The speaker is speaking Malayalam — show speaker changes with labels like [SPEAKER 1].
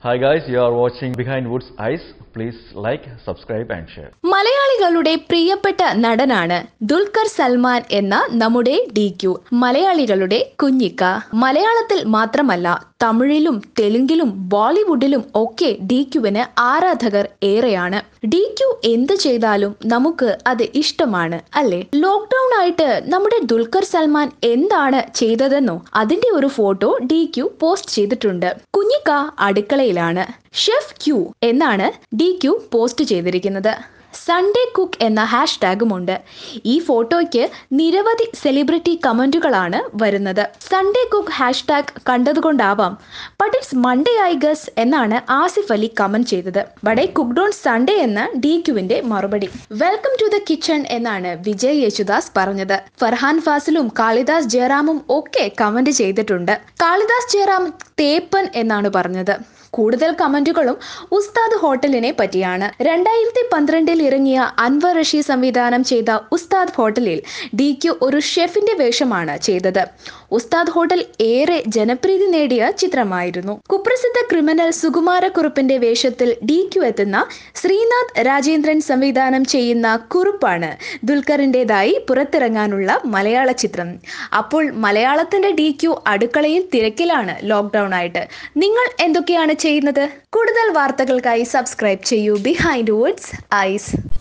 [SPEAKER 1] Hi guys, you are watching Behind Woods Eyes. Please like, subscribe and share.
[SPEAKER 2] മലയാളികളുടെ പ്രിയപ്പെട്ട നടനാണ് ദുൽഖർ സൽമാൻ എന്ന നമ്മുടെ ഡി ക്യു മലയാളികളുടെ കുഞ്ഞിക്ക മലയാളത്തിൽ മാത്രമല്ല തമിഴിലും തെലുങ്കിലും ബോളിവുഡിലും ഒക്കെ ഡി ക്യുവിന് ആരാധകർ ഏറെയാണ് ഡി ക്യു എന്ത് ചെയ്താലും നമുക്ക് അത് ഇഷ്ടമാണ് അല്ലേ ലോക്ക്ഡൌൺ ആയിട്ട് നമ്മുടെ ദുൽഖർ സൽമാൻ എന്താണ് ചെയ്തതെന്നോ അതിന്റെ ഒരു ഫോട്ടോ ഡി ക്യു പോസ്റ്റ് ചെയ്തിട്ടുണ്ട് കുഞ്ഞിക്ക അടുക്കളയിലാണ് ഷെഫ് ക്യു എന്നാണ് ഡി ക്യു പോസ്റ്റ് ചെയ്തിരിക്കുന്നത് സൺഡേ കുക്ക് എന്ന ഹാഷ് ടാഗുമുണ്ട് ഈ ഫോട്ടോയ്ക്ക് നിരവധി സെലിബ്രിറ്റി കമന്റുകളാണ് വരുന്നത് സൺഡേ കുക്ക് ഹാഷ് ടാഗ് കണ്ടതുകൊണ്ടാവാം but it's Monday I guess എന്നാണ് ആസിഫ് അലി കമന്റ് ചെയ്തത് but I cooked on Sunday എന്ന ഡി ക്യുവിന്റെ മറുപടി വെൽക്കം ടു ദ കിച്ചൺ എന്നാണ് വിജയ് യേശുദാസ് പറഞ്ഞത് ഫർഹാൻ ഫാസിലും കാളിദാസ് ജയറാമും ഒക്കെ കമന്റ് ചെയ്തിട്ടുണ്ട് കാളിദാസ് ജയറാം തേപ്പൻ എന്നാണ് പറഞ്ഞത് കൂടുതൽ കമന്റുകളും ഉസ്താദ് ഹോട്ടലിനെ പറ്റിയാണ് രണ്ടായിരത്തി പന്ത്രണ്ടിൽ ഇറങ്ങിയ അൻവർ റഷി സംവിധാനം ചെയ്ത ഉസ്താദ് ഹോട്ടലിൽ ഡി ക്യു ഒരു ഷെഫിന്റെ വേഷമാണ് ചെയ്തത് ഉസ്താദ് ഹോട്ടൽ ഏറെ ജനപ്രീതി നേടിയ ചിത്രമായിരുന്നു കുപ്രസിദ്ധ ക്രിമിനൽ സുകുമാരക്കുറുപ്പിന്റെ വേഷത്തിൽ ഡി ക്യു എത്തുന്ന ശ്രീനാഥ് രാജേന്ദ്രൻ സംവിധാനം ചെയ്യുന്ന കുറുപ്പാണ് ദുൽഖറിൻ്റെതായി പുറത്തിറങ്ങാനുള്ള മലയാള ചിത്രം അപ്പോൾ മലയാളത്തിന്റെ ഡി ക്യു അടുക്കളയിൽ തിരക്കിലാണ് ലോക്ക്ഡൌൺ ആയിട്ട് നിങ്ങൾ എന്തൊക്കെയാണ് ചെയ്യുന്നത് കൂടുതൽ വാർത്തകൾക്കായി സബ്സ്ക്രൈബ് ചെയ്യൂ ബിഹൈൻഡ് വുഡ്സ് ഐസ്